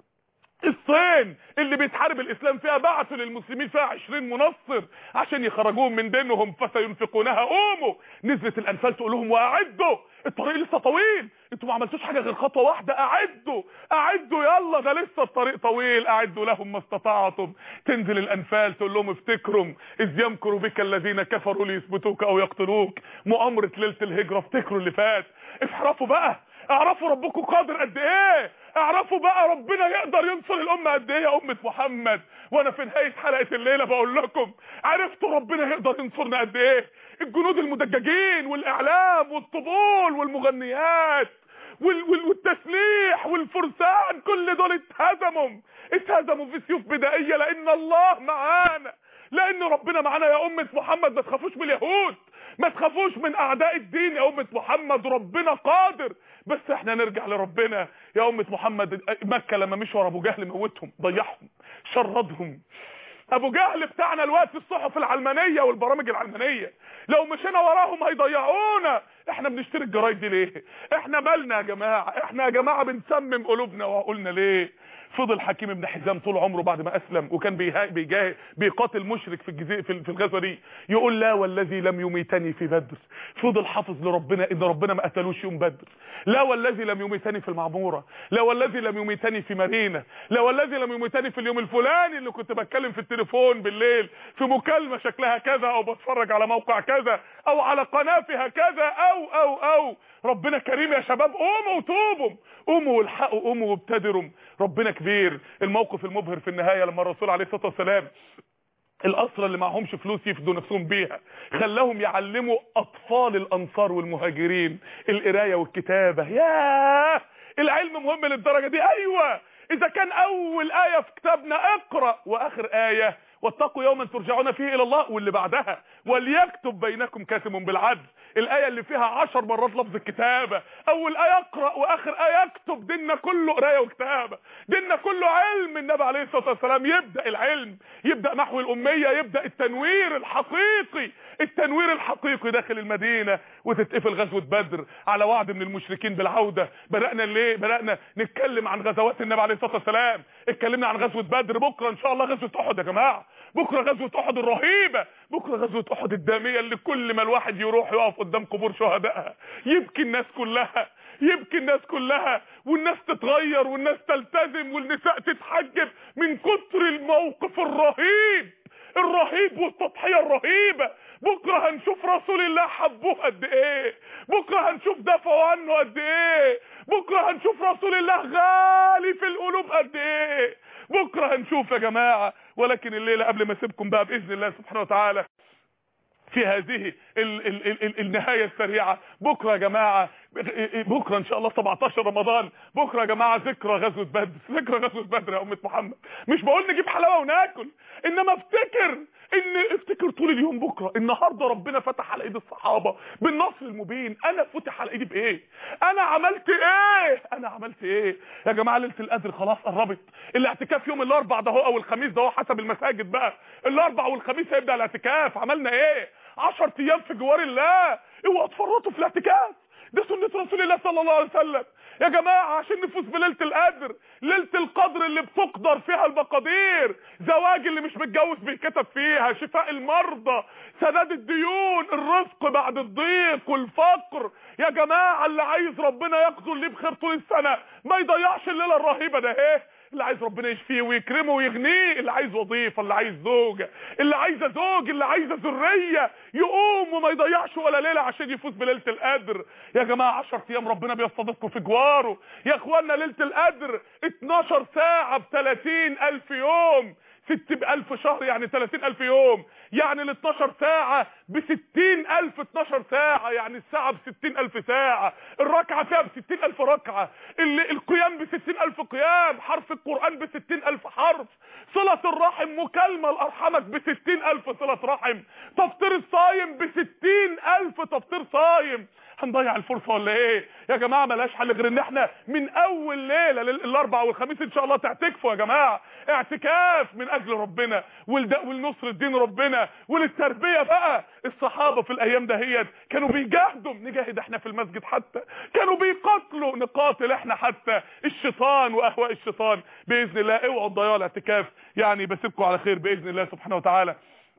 الصين اللي بيتحارب الاسلام فيها بعثوا للمسلمين فيها 20 منصر عشان يخرجوهم من دينهم فسينفقونها قوموا نزلت الانفال تقول لهم واعدوا الطريق لسه طويل انتوا ما عملتوش حاجه غير خطوه واحده اعدوا اعدوا يلا ده لسه الطريق طويل اعدوا لهم ما استطعتم تنزل الانفال تقول لهم افتكروا اذ يمكر بك الذين كفروا ليثبتوك او يقتلوك مؤامره ليله الهجره افتكروا اللي فات احرفوا بقى اعرفوا ربكم قادر قد ايه اعرفوا بقى ربنا يقدر ينصر الامه قد ايه يا امه محمد وانا في نهايه حلقه الليله بقول لكم عرفتوا ربنا يقدر ينصرنا قد ايه الجنود المدججين والاعلام والطبول والمغنيات وال وال والتسليح والفرسان كل دول اتهزموا اتهزموا في سيوف بدائيه لان الله معانا لان ربنا معانا يا امه محمد ما تخافوش من اليهود ما تخافوش من اعداء الدين يا امه محمد ربنا قادر بس احنا نرجع لربنا يا امه محمد مكه لما مشوا ورا ابو جهل موتهم ضيعهم شردهم ابو جهل بتاعنا الوقت في الصحف العلمانيه والبرامج العلمانيه لو مشينا وراهم هيضيعونا احنا بنشتري الجرايد دي ليه احنا مالنا يا جماعه احنا يا جماعه بنسمم قلوبنا وعقولنا ليه فضل حكيم بن حزام طول عمره بعد ما اسلم وكان بيجاهد بيقاتل مشرك في الجزيره في الغزوه دي يقول لا والذي لم يميتني في بدر فضل حافظ لربنا ان ربنا ما قتلوش يوم بدر لا والذي لم يميتني في المعموره لا والذي لم يميتني في مدينه لا والذي لم يميتني في اليوم الفلاني اللي كنت بتكلم في التليفون بالليل في مكالمه شكلها كذا او بتفرج على موقع كذا او على قناه فيها كذا او او او ربنا كريم يا شباب قوموا وتوبوا قوموا والحقوا قوموا وابتدروا ربنا كبير الموقف المبهر في النهايه لما الرسول عليه الصلاه والسلام الاسرى اللي معهمش فلوس يفدوا نفسهم بيها خلاهم يعلموا اطفال الانصار والمهاجرين القرايه والكتابه ياه العلم مهم للدرجه دي ايوه اذا كان اول ايه في كتابنا اقرا واخر ايه واتقوا يوما ترجعون فيه الى الله واللي بعدها وليكتب بينكم كاتب بالعدل الايه اللي فيها عشر مرات لفظ الكتابه اول ايه اقرا واخر ايه اكتب ديننا كله قرايه وكتابه ديننا كله علم النبي عليه الصلاه والسلام يبدا العلم يبدا محو الاميه يبدا التنوير الحقيقي التنوير الحقيقي داخل المدينه وتتقفل غزوه بدر على وعد من المشركين بالعوده بدانا ليه بدانا نتكلم عن غزوات النبي عليه الصلاه والسلام اتكلمنا عن غزوه بدر بكره ان شاء الله غزوه احد يا جماعه بكره غزوه احد الرهيبه بكره غزوه احد الداميه اللي كل ما الواحد يروح يقف قدام قبور شهدائها يبكي الناس كلها يبكي الناس كلها والناس تتغير والناس تلتزم والنساء تتحجب من كتر الموقف الرهيب الرهيب والتضحيه الرهيبه بكره هنشوف رسول الله حبوه قد ايه بكره هنشوف دافعوا عنه قد ايه بكره هنشوف رسول الله غالي في القلوب قد ايه بكره هنشوف يا جماعه ولكن الليله قبل ما اسيبكم بقى باذن الله سبحانه وتعالى في هذه ال ال ال ال النهايه السريعه بكره يا جماعه بكره ان شاء الله 17 رمضان بكره يا جماعه ذكرى غزوه بدر ذكرى غزوه بدر يا امه محمد مش بقول نجيب حلاوه وناكل انما افتكر ان افتكر طول اليوم بكره النهارده ربنا فتح على ايد الصحابه بالنصر المبين انا فتح على ايدي بايه انا عملت ايه انا عملت ايه يا جماعه ليله القدر خلاص قربت الاعتكاف يوم الاربع ده هو او الخميس ده هو حسب المساجد بقى الاربع والخميس هيبدا الاعتكاف عملنا ايه 10 ايام في جوار الله اوعوا تفرطوا في الاعتكاف ده سنة رسول الله صلى الله عليه وسلم يا جماعة عشان نفوز بليلة القدر ليلة القدر اللي بتقدر فيها المقادير زواج اللي مش متجوز بيتكتب فيها شفاء المرضى سداد الديون الرزق بعد الضيق والفقر يا جماعة اللي عايز ربنا يقدر ليه بخير طول السنة ما يضيعش الليلة الرهيبة ده ايه اللي عايز ربنا يشفيه ويكرمه ويغنيه اللي عايز وظيفه اللي عايز زوجه اللي عايزه زوج اللي عايزه ذريه يقوم وما يضيعش ولا ليله عشان يفوز بليله القدر يا جماعه 10 ايام ربنا بيستضيفكم في جواره يا اخوانا ليله القدر 12 ساعه ب 30000 يوم ست ألف شهر يعني 30 ألف يوم يعني ال 12 ساعة ب 60 ألف 12 ساعة يعني الساعة ب 60 ألف ساعة الركعة فيها ب 60 ألف ركعة ال- القيام ب 60 ألف قيام حرف القرآن ب 60 ألف حرف صلة الرحم مكالمة لأرحمك ب 60 ألف صلة رحم تفطير الصايم ب 60 ألف تفطير صايم هنضيع الفرصة ولا ايه يا جماعة ملاش حل غير ان احنا من اول ليلة لل- الاربع والخميس ان شاء الله تعتكفوا يا جماعة اعتكاف من اجل ربنا والد- ولنصر الدين ربنا وللتربية بقى الصحابة في الايام دهيت كانوا بيجاهدوا نجاهد احنا في المسجد حتى كانوا بيقاتلوا نقاتل احنا حتى الشيطان واهواء الشيطان باذن الله اوعوا تضيعوا الاعتكاف يعني بسيبكم على خير باذن الله سبحانه وتعالى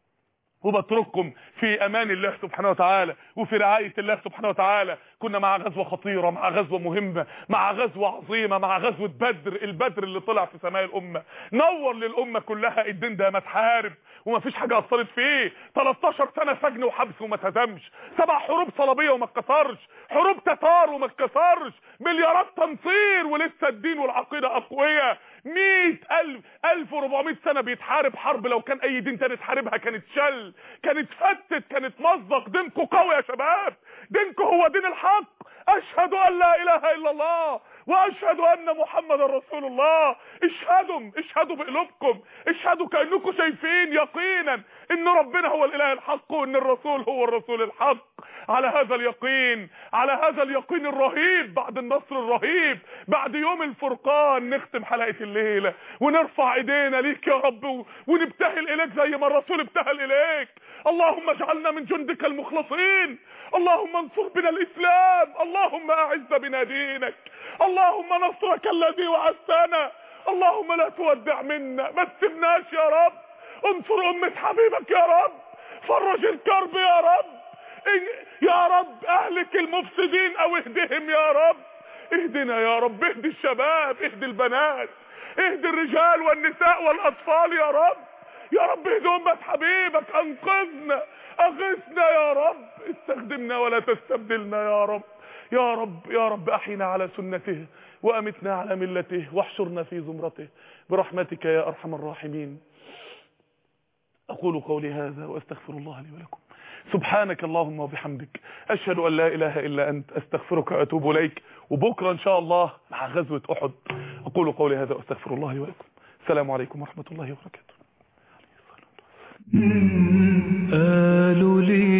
وبترككم في امان الله سبحانه وتعالى وفي رعاية الله سبحانه وتعالى كنا مع غزوة خطيرة مع غزوة مهمة مع غزوة عظيمة مع غزوة بدر البدر اللي طلع في سماء الامة نور للامة كلها الدين ده ما تحارب وما فيش حاجة اثرت فيه 13 سنة سجن وحبس وما اتهزمش سبع حروب صليبية وما اتكسرش حروب تتار وما اتكسرش مليارات تنصير ولسه الدين والعقيدة اقوياء مئة ألف ألف وربعمائة سنة بيتحارب حرب لو كان أي دين تاني تحاربها كانت شل كانت فتت كانت مزق دينكو قوي يا شباب دينكو هو دين الحق أشهد أن لا إله إلا الله وأشهد أن محمد رسول الله اشهدوا اشهدوا بقلوبكم اشهدوا كأنكم شايفين يقينا إن ربنا هو الإله الحق وإن الرسول هو الرسول الحق على هذا اليقين على هذا اليقين الرهيب بعد النصر الرهيب بعد يوم الفرقان نختم حلقة الليلة ونرفع ايدينا ليك يا رب و- ونبتهل اليك زي ما الرسول ابتهل اليك اللهم اجعلنا من جندك المخلصين اللهم انصر بنا الاسلام اللهم اعز بنا دينك اللهم نصرك الذي وعدتنا اللهم لا تودع منا ما تسيبناش يا رب انصر امة حبيبك يا رب فرج الكرب يا رب إن- يا رب اهلك المفسدين او اهدهم يا رب اهدنا يا رب اهدي الشباب اهدي البنات اهدي الرجال والنساء والاطفال يا رب يا رب اهدي امة حبيبك انقذنا اغثنا يا رب استخدمنا ولا تستبدلنا يا رب يا رب يا رب احينا على سنته وامتنا على ملته واحشرنا في زمرته برحمتك يا ارحم الراحمين أقول قولي هذا وأستغفر الله لي ولكم سبحانك اللهم وبحمدك أشهد أن لا إله إلا أنت أستغفرك وأتوب إليك وبكرة إن شاء الله مع غزوة أحد أقول قولي هذا وأستغفر الله لي ولكم السلام عليكم ورحمة الله وبركاته قالوا لي